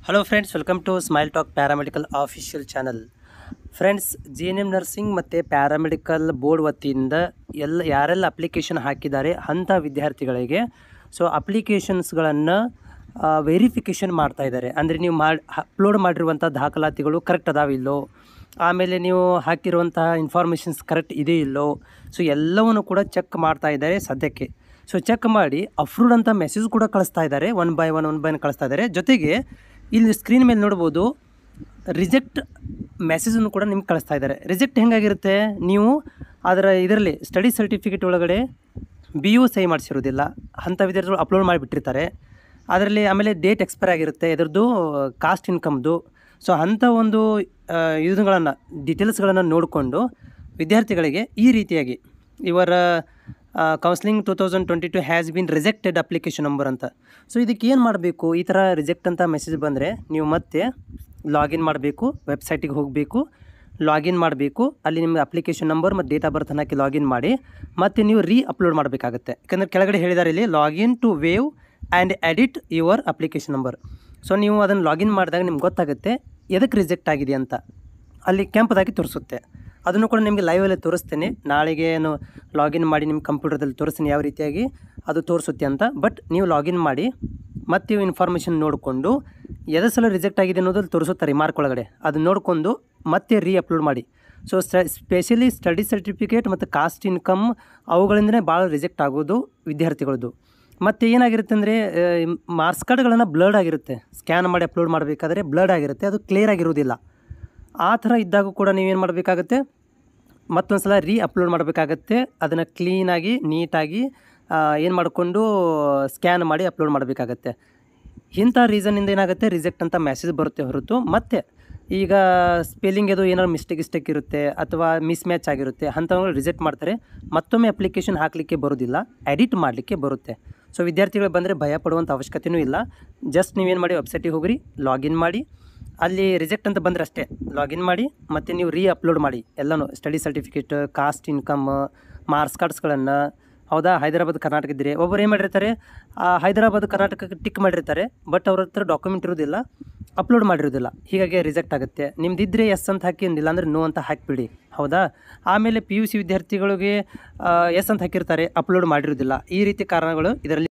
hello friends welcome to Smile Talk paramedical official channel friends G N M nursing ಮತ್ತು paramedical board ವತಿಯಿಂದ ಎಲ್ಲ ಯಾರೆಲ್ಲ application ಹಾಕಿದ್ದಾರೆ ಅಂಥ ವಿದ್ಯಾರ್ಥಿಗಳಿಗೆ ಸೊ ಅಪ್ಲಿಕೇಶನ್ಸ್ಗಳನ್ನು ವೆರಿಫಿಕೇಷನ್ ಮಾಡ್ತಾ ಇದ್ದಾರೆ ಅಂದರೆ ನೀವು ಮಾಡಿ ಅಪ್ಲೋಡ್ ಮಾಡಿರುವಂಥ ದಾಖಲಾತಿಗಳು ಕರೆಕ್ಟ್ ಅದಾವಿಲ್ಲೋ ಆಮೇಲೆ ನೀವು ಹಾಕಿರುವಂತಹ ಇನ್ಫಾರ್ಮೇಷನ್ಸ್ ಕರೆಕ್ಟ್ ಇದೆಯೋ ಇಲ್ಲೋ ಸೊ ಎಲ್ಲವನ್ನು ಕೂಡ ಚೆಕ್ ಮಾಡ್ತಾ ಇದ್ದಾರೆ ಸದ್ಯಕ್ಕೆ ಸೊ ಚೆಕ್ ಮಾಡಿ ಅಪ್ರೂವ್ಡ್ ಅಂತ ಮೆಸೇಜ್ ಕೂಡ ಕಳಿಸ್ತಾ ಇದ್ದಾರೆ one by one one by one ಕಳಿಸ್ತಾ ಇದ್ದಾರೆ ಜೊತೆಗೆ ಇಲ್ಲಿ ಸ್ಕ್ರೀನ್ ಮೇಲೆ ನೋಡ್ಬೋದು ರಿಜೆಕ್ಟ್ ಮೆಸೇಜನ್ನು ಕೂಡ ನಿಮ್ಗೆ ಕಳಿಸ್ತಾ ಇದ್ದಾರೆ ರಿಜೆಕ್ಟ್ ಹೆಂಗಾಗಿರುತ್ತೆ ನೀವು ಅದರ ಇದರಲ್ಲಿ ಸ್ಟಡಿ ಸರ್ಟಿಫಿಕೇಟ್ ಒಳಗಡೆ ಬಿ ಯು ಸಹಿ ಮಾಡಿಸಿರೋದಿಲ್ಲ ಅಂಥ ವಿದ್ಯಾರ್ಥಿಗಳು ಅಪ್ಲೋಡ್ ಮಾಡಿಬಿಟ್ಟಿರ್ತಾರೆ ಅದರಲ್ಲಿ ಆಮೇಲೆ ಡೇಟ್ ಎಕ್ಸ್ಪೈರ್ ಆಗಿರುತ್ತೆ ಇದರದ್ದು ಕಾಸ್ಟ್ ಇನ್ಕಮ್ದು ಸೊ ಅಂಥ ಒಂದು ಇದುಗಳನ್ನು ಡೀಟೇಲ್ಸ್ಗಳನ್ನು ನೋಡಿಕೊಂಡು ವಿದ್ಯಾರ್ಥಿಗಳಿಗೆ ಈ ರೀತಿಯಾಗಿ ಇವರ counselling two thousand twenty two has been rejected application number ಅಂತ ಸೊ ಇದಕ್ಕೆ ಏನು ಮಾಡಬೇಕು ಈ ಥರ ರಿಜೆಕ್ಟ್ ಅಂತ ಮೆಸೇಜ್ ಬಂದರೆ ನೀವು ಮತ್ತೆ ಲಾಗಿನ್ ಮಾಡಬೇಕು ವೆಬ್ಸೈಟಿಗೆ ಹೋಗಬೇಕು ಲಾಗಿನ್ ಮಾಡಬೇಕು ಅಲ್ಲಿ ನಿಮ್ಮ ಅಪ್ಲಿಕೇಶನ್ ನಂಬರ್ ಮತ್ತು ಡೇಟ್ ಆಫ್ ಬರ್ತ್ ಹಾಕಿ ಲಾಗಿನ್ ಮಾಡಿ ಮತ್ತು ನೀವು ರೀ ಅಪ್ಲೋಡ್ ಮಾಡಬೇಕಾಗುತ್ತೆ ಯಾಕಂದರೆ ಕೆಳಗಡೆ ಹೇಳಿದ್ದಾರೆ ಇಲ್ಲಿ login to view and edit your application number so ನೀವು ಅದನ್ನು ಲಾಗಿನ್ ಮಾಡಿದಾಗ ನಿಮ್ಗೆ ಗೊತ್ತಾಗುತ್ತೆ ಎದಕ್ಕೆ ರಿಜೆಕ್ಟ್ ಆಗಿದೆ ಅಂತ ಅಲ್ಲಿ ಕೆಂಪದಾಗಿ ತೋರಿಸುತ್ತೆ ಅದನ್ನು ಕೂಡ ನಿಮಗೆ ಲೈವಲ್ಲಿ ತೋರಿಸ್ತೇನೆ ನಾಳೆಗೆ ಏನು ಲಾಗಿನ್ ಮಾಡಿ ನಿಮ್ಮ ಕಂಪ್ಯೂಟರ್ದಲ್ಲಿ ತೋರಿಸ್ತೀನಿ ಯಾವ ರೀತಿಯಾಗಿ ಅದು ತೋರಿಸುತ್ತೆ ಅಂತ ಬಟ್ ನೀವು ಲಾಗಿನ್ ಮಾಡಿ ಮತ್ತು ನೀವು ಇನ್ಫಾರ್ಮೇಷನ್ ನೋಡಿಕೊಂಡು ಎದ ಸಲ ರಿಜೆಕ್ಟ್ ಆಗಿದೆ ಅನ್ನೋದು ತೋರಿಸುತ್ತೆ ರಿಮಾರ್ಕ್ ಒಳಗಡೆ ಅದು ನೋಡಿಕೊಂಡು ಮತ್ತೆ ರೀ ಅಪ್ಲೋಡ್ ಮಾಡಿ ಸೊ ಸ್ಪೆಷಲಿ ಸ್ಟಡಿ ಸರ್ಟಿಫಿಕೇಟ್ ಮತ್ತು ಕಾಸ್ಟ್ ಇನ್ಕಮ್ ಅವುಗಳಿಂದನೇ ಭಾಳ ರಿಜೆಕ್ಟ್ ಆಗೋದು ವಿದ್ಯಾರ್ಥಿಗಳದ್ದು ಮತ್ತು ಏನಾಗಿರುತ್ತೆ ಅಂದರೆ ಮಾರ್ಕ್ಸ್ ಕಾರ್ಡ್ಗಳನ್ನು ಬ್ಲಡ್ ಆಗಿರುತ್ತೆ ಸ್ಕ್ಯಾನ್ ಮಾಡಿ ಅಪ್ಲೋಡ್ ಮಾಡಬೇಕಾದ್ರೆ ಬ್ಲಡ್ ಆಗಿರುತ್ತೆ ಅದು ಕ್ಲಿಯರ್ ಆಗಿರೋದಿಲ್ಲ ಆ ಥರ ಇದ್ದಾಗ ಕೂಡ ನೀವೇನು ಮಾಡಬೇಕಾಗತ್ತೆ ಮತ್ತೊಂದು ಸಲ ರೀ ಅಪ್ಲೋಡ್ ಮಾಡಬೇಕಾಗತ್ತೆ ಅದನ್ನು ಕ್ಲೀನಾಗಿ ನೀಟಾಗಿ ಏನು ಮಾಡಿಕೊಂಡು ಸ್ಕ್ಯಾನ್ ಮಾಡಿ ಅಪ್ಲೋಡ್ ಮಾಡಬೇಕಾಗತ್ತೆ ಇಂಥ ರೀಸನ್ನಿಂದ ಏನಾಗುತ್ತೆ ರಿಜೆಕ್ಟ್ ಅಂತ ಮೆಸೇಜ್ ಬರುತ್ತೆ ಹೊರತು ಮತ್ತೆ ಈಗ ಸ್ಪೆಲ್ಲಿಂಗ್ ಅದು ಏನಾದ್ರು ಮಿಸ್ಟೇಕ್ ಇಸ್ಟೇಕ್ ಇರುತ್ತೆ ಅಥವಾ ಮಿಸ್ ಮ್ಯಾಚ್ ಆಗಿರುತ್ತೆ ಅಂಥವ್ಗಳು ರಿಜೆಕ್ಟ್ ಮಾಡ್ತಾರೆ ಮತ್ತೊಮ್ಮೆ ಅಪ್ಲಿಕೇಶನ್ ಹಾಕಲಿಕ್ಕೆ ಬರೋದಿಲ್ಲ ಎಡಿಟ್ ಮಾಡಲಿಕ್ಕೆ ಬರುತ್ತೆ ಸೊ ವಿದ್ಯಾರ್ಥಿಗಳು ಬಂದರೆ ಭಯ ಪಡುವಂಥ ಅವಶ್ಯಕತೆಯೂ ಇಲ್ಲ ಜಸ್ಟ್ ನೀವೇನು ಮಾಡಿ ವೆಬ್ಸೈಟಿಗೆ ಹೋಗ್ರಿ ಲಾಗಿನ್ ಮಾಡಿ ಅಲ್ಲಿ ರಿಜೆಕ್ಟ್ ಅಂತ ಬಂದರೆ ಅಷ್ಟೇ ಲಾಗಿನ್ ಮಾಡಿ ಮತ್ತು ನೀವು ರೀ ಅಪ್ಲೋಡ್ ಮಾಡಿ ಎಲ್ಲನೂ study certificate caste income marks ಕಾರ್ಡ್ಸ್ಗಳನ್ನು ಹೌದಾ ಹೈದರಾಬಾದ್ ಕರ್ನಾಟಕ ಇದ್ದರೆ ಒಬ್ಬರು ಏನು ಮಾಡಿರ್ತಾರೆ ಆ ಹೈದರಾಬಾದ್ ಕರ್ನಾಟಕಕ್ಕೆ ಟಿಕ್ ಮಾಡಿರ್ತಾರೆ ಬಟ್ ಅವ್ರ ಹತ್ರ ಡಾಕ್ಯುಮೆಂಟ್ ಇರೋದಿಲ್ಲ ಅಪ್ಲೋಡ್ ಮಾಡಿರೋದಿಲ್ಲ ಹೀಗಾಗಿ ರಿಜೆಕ್ಟ್ ಆಗುತ್ತೆ ನಿಮ್ದಿದ್ದರೆ ಎಸ್ ಅಂತ ಹಾಕಿ ಇಲ್ಲ ಅಂದರೆ ನೋ ಅಂತ ಹಾಕಿಬಿಡಿ ಹೌದಾ ಆಮೇಲೆ ಪಿ ಯು ಸಿ ವಿದ್ಯಾರ್ಥಿಗಳಿಗೆ ಎಸ್ ಅಂತ ಹಾಕಿರ್ತಾರೆ ಅಪ್ಲೋಡ್ ಮಾಡಿರೋದಿಲ್ಲ ಈ ರೀತಿ ಕಾರಣಗಳು ಇದರಲ್ಲಿ